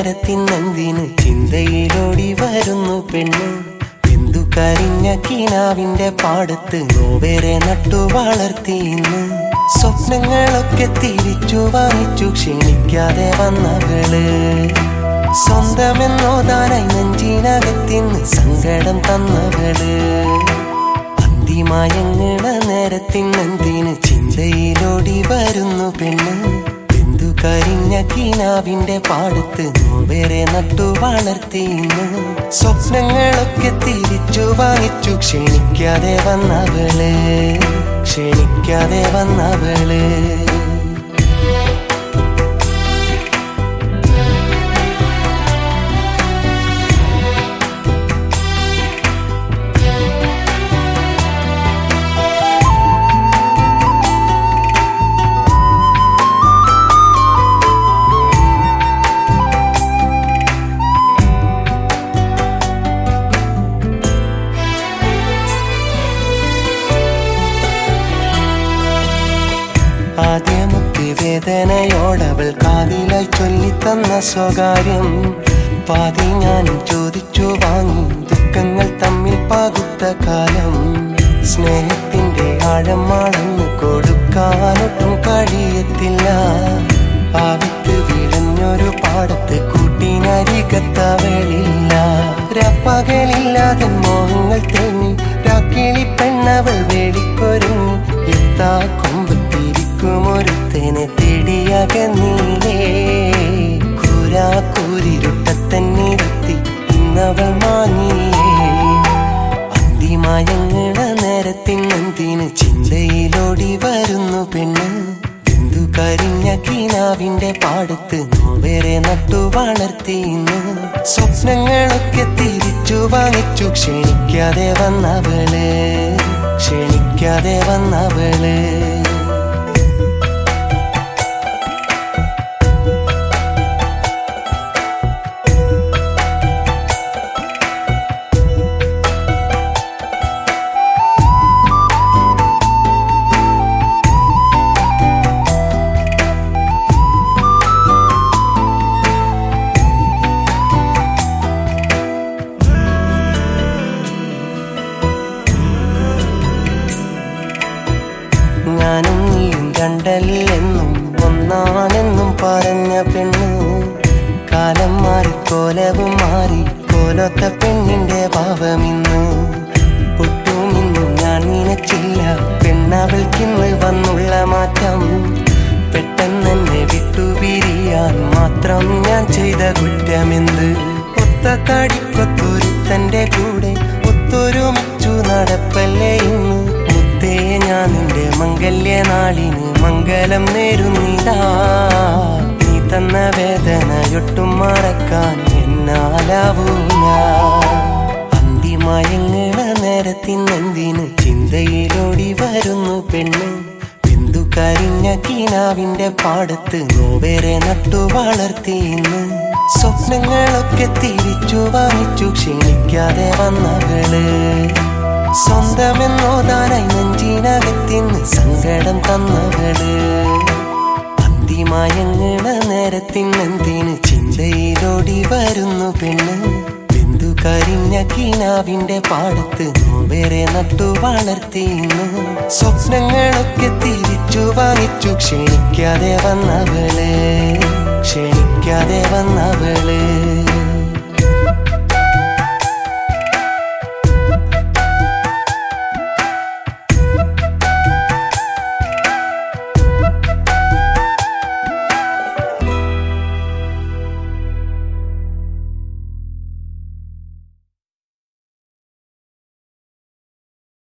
നേരത്തിനെന്തിന് ചിന്തയിലോടി വരുന്നു പെണ്ണ് എന്തു കരിഞ്ഞ കിനാവിന്റെ പാടത്ത് നോവേറെ നട്ടു വളർത്തിയിന്ന് സ്വപ്നങ്ങളൊക്കെ തിരിച്ചു വാങ്ങിച്ചു ക്ഷണിക്കാതെ വന്നവള് സ്വന്തമെന്നോതാനായി നെഞ്ചിനകത്തിന് സങ്കടം തന്നവള് അന്തിമയങ്ങണ നേരത്തിനെന്തിന് ചിന്തയിലോടി വരുന്നു പെണ്ണ് എന്തു കരിഞ്ഞ കിനാവിന്റെ പാടത്ത് നോവേറെ നട്ടു വളർത്തിയിന്ന് സ്വപ്നങ്ങളൊക്കെ തിരിച്ചു വാങ്ങിച്ചു ക്ഷണിക്കാതെ വന്നവള് ക്ഷണിക്കാതെ വന്നവള് ആദ്യമൊക്കെ വേദനയോടവൾ കാതിലായി ചൊല്ലിത്തന്ന സ്വകാര്യം പാതി ഞാനും ചോദിച്ചു വാങ്ങി ദുഃഖങ്ങൾ തമ്മിൽ പകുത്ത കാലം സ്നേഹത്തിന്റെ ആഴമാണെന്ന് കൊടുക്കാനൊട്ടും കഴിയത്തില്ല ആവിത്ത് വിളഞ്ഞൊരു പാടത്ത് കൂട്ടിനരികത്തവളില്ല രപ്പകലില്ലാതെ മോഹങ്ങൾ തെങ്ങി രാക്കിളി പെണ്ണവൾ വേടിക്കൊരുങ്ങി എത്താ കൊമ്പത്തിരിക്കുമൊരുത്തനെ തേടിയകന്നീലേ കൂരാ കൂരിരുട്ടത്തന്നിരുത്തി ഇന്നവൾ മാങ്ങിയേ അന്തിമയങ്ങണ നേരത്തിനെന്തിന് ചിന്തയിലോടി വരുന്നു പെണ്ണ് എന്തു കരിഞ്ഞ കിനാവിന്റെ പാടത്ത് നോവേറെ നട്ടു വളർത്തിയിന്ന് സ്വപ്നങ്ങളൊക്കെ തിരിച്ചു വാങ്ങിച്ചു ക്ഷണിക്കാതെ വന്നവള് ക്ഷണിക്കാതെ വന്നവള് ഞാനും നീയും രണ്ടല്ലെന്നും ഒന്നാണെന്നും പറഞ്ഞ പെണ്ണ് കാലം മാറി കോലവും മാറി കോലൊത്ത പെണ്ണിന്റെ ഭാവമിന്ന് ഒട്ടും ഇന്നും ഞാൻ നനച്ചില്ല പെണ്ണവൾക്കിന്ന് വന്നുള്ള മാറ്റം പെട്ടെന്നെ വിട്ടുപിരിയാൻ മാത്രം ഞാൻ ചെയ്ത കുറ്റമെന്ത് ഒത്ത തടിക്കൊത്തൊരുത്തന്റെ കൂടെ ഒത്തൊരുമിച്ചു നടപ്പല്ലേ ഇന്ന് മുത്തേ ഞാൻ നിന്റെ മംഗല്യ നാളിന് മംഗലം നേരുന്നിതാ നീ തന്ന വേദനയൊട്ടും മറക്കാൻ എന്നാലാവൂല അന്തിമയങ്ങണ നേരത്തിനെന്തിന് ചിന്തയിലോടി വരുന്നു പെണ്ണ് എന്തു കരിഞ്ഞ കിനാവിന്റെ പാടത്ത് നോവേറെ നട്ടു വളർത്തിയിന്ന് സ്വപ്നങ്ങളൊക്കെ തിരിച്ചു വാങ്ങിച്ചു ക്ഷണിക്കാതെ വന്നവള് സ്വന്തമെന്നോതാനായി നെഞ്ചിനകത്തിന് സങ്കടം തന്നവള് അന്തിമയങ്ങണ നേരത്തിനെന്തിന് ചിന്തയിലോടി വരുന്നു പെണ്ണ് എന്തു കരിഞ്ഞ കിനാവിന്റെ പാടത്ത് നോവേറെ നട്ടു വളർത്തിയിന്ന് സ്വപ്നങ്ങളൊക്കെ തിരിച്ചു വാങ്ങിച്ചു ക്ഷണിക്കാതെ വന്നവള് ക്ഷണിക്കാതെ വന്നവള്